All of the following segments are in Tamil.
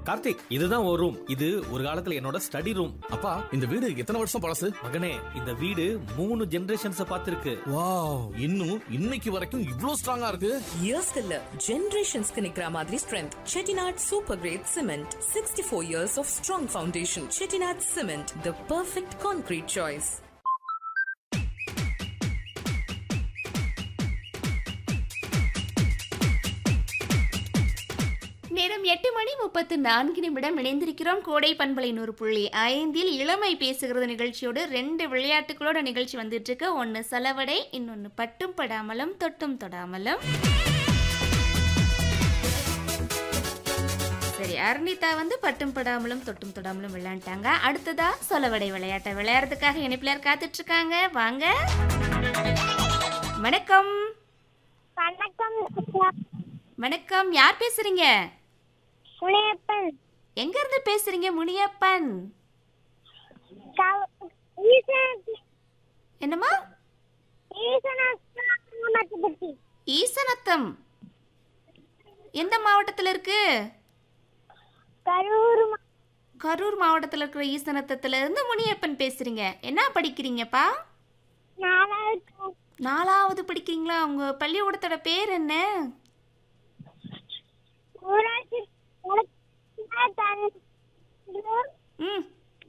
கார்த்திக் இதுதான் ஒரு ரூம் இது ஒரு காலத்துல என்னோட ஸ்டடி ரூம் அப்பா இந்த வீடு எத்தனை வருஷம் பழசு மகனே இந்த வீடு மூணு ஜெனரேஷன்ஸ் பார்த்திருக்கு வாவ் இன்னும் இன்னைக்கு வரைக்கும் இவ்ளோ ஸ்ட்ராங்கா இருக்கு இயர்ஸ்க்கு இல்ல ஜெனரேஷன்ஸ்க்கு நிக்கிற மாதிரி strength Chettinad super great cement sixty four years of strong foundation Chettinad cement the perfect concrete choice நேரம் எட்டு மணி முப்பத்து நான்கு நிமிடம் இணைந்திருக்கிறோம் கோடை பண்பலை நூறு புள்ளி ஐந்தில் இளமை பேசுகிறது நிகழ்ச்சியோடு ரெண்டு விளையாட்டுகளோட நிகழ்ச்சி வந்துட்டு இருக்கு ஒன்று செலவடை இன்னொன்று பட்டும் படாமலும் தொட்டும் தொடாமலும் சரி அர்னிதா வந்து பட்டும் படாமலும் தொட்டும் தொடாமலும் விளையாண்டாங்க அடுத்ததா சொலவடை விளையாட்டை விளையாடுறதுக்காக இணைப்பிலர் காத்துட்டு இருக்காங்க வாங்க வணக்கம் வணக்கம் வணக்கம் யார் பேசுறீங்க முனையப்பன் எங்க இருந்து பேசுறீங்க முனியப்பன் என்னம்மா ஈசனத்தி ஈசனத்தம் எந்த மாவட்டத்தில் இருக்கு கரூர் மா- கரூர் மாவட்டத்தில் இருக்கிற ஈசனத்தத்துல இருந்து முனியப்பன் பேசுறீங்க என்ன படிக்கிறீங்கப்பா நாலாவது class. நாலாவது படிக்கிறீங்களா உங்க பள்ளிக்கூடத்தோட பேர் என்ன ஊராட்சி வளர்ச்சி தந்தூர் ம்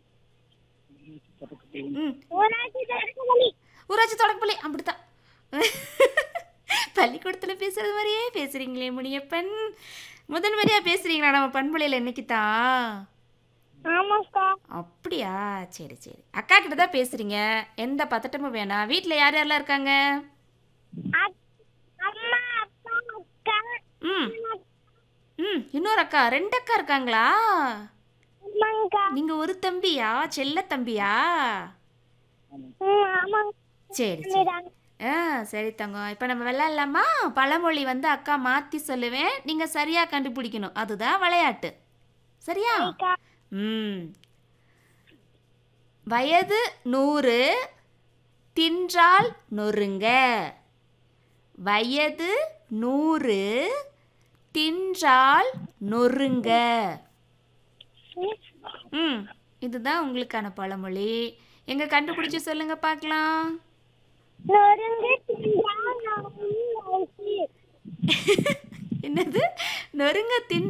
ம் ஊராட்சி தொடர்புகளி ஊராட்சி தொடக்கப்பள்ளி அப்படித்தான் பள்ளிக்கூடத்தில் பேசுறது மாதிரியே பேசுறீங்களே முனியப்பன் முதல் முறையா பேசுறீங்களா நம்ம பண்புலையில் இன்னைக்கு தான் ஆமாக்கா அப்படியா சரி சரி அக்கா கிட்ட தான் பேசுறீங்க எந்த பதட்டமும் வேணாம் வீட்டில் யார் யாரெல்லாம் இருக்காங்க அப்- அம்மா அப்பா அக்கா ம் ம் இன்னொரு அக்கா ரெண்டு அக்கா இருக்காங்களா அம்மாங்கா நீங்க ஒரு தம்பியா செல்ல தம்பியா ம், ஆமாங்க சரி சரி ஆ சரி தங்கம் இப்போ நம்ம விளையாடலாமா பழமொழி வந்து அக்கா மாற்றி சொல்லுவேன் நீங்கள் சரியாக கண்டுபிடிக்கணும் அதுதான் விளையாட்டு சரியா அக்கா. ம் வயது நூறு தின்றால் நொறுங்க வயது நூறு தின்றால் நொறுங்க ம் இதுதான் உங்களுக்கான பழமொழி எங்க கண்டுபிடிச்சு சொல்லுங்க பார்க்கலாம் நொறுங்கு தின்றா நொறுங்கு வைத்து. என்னது நொறுங்க தின்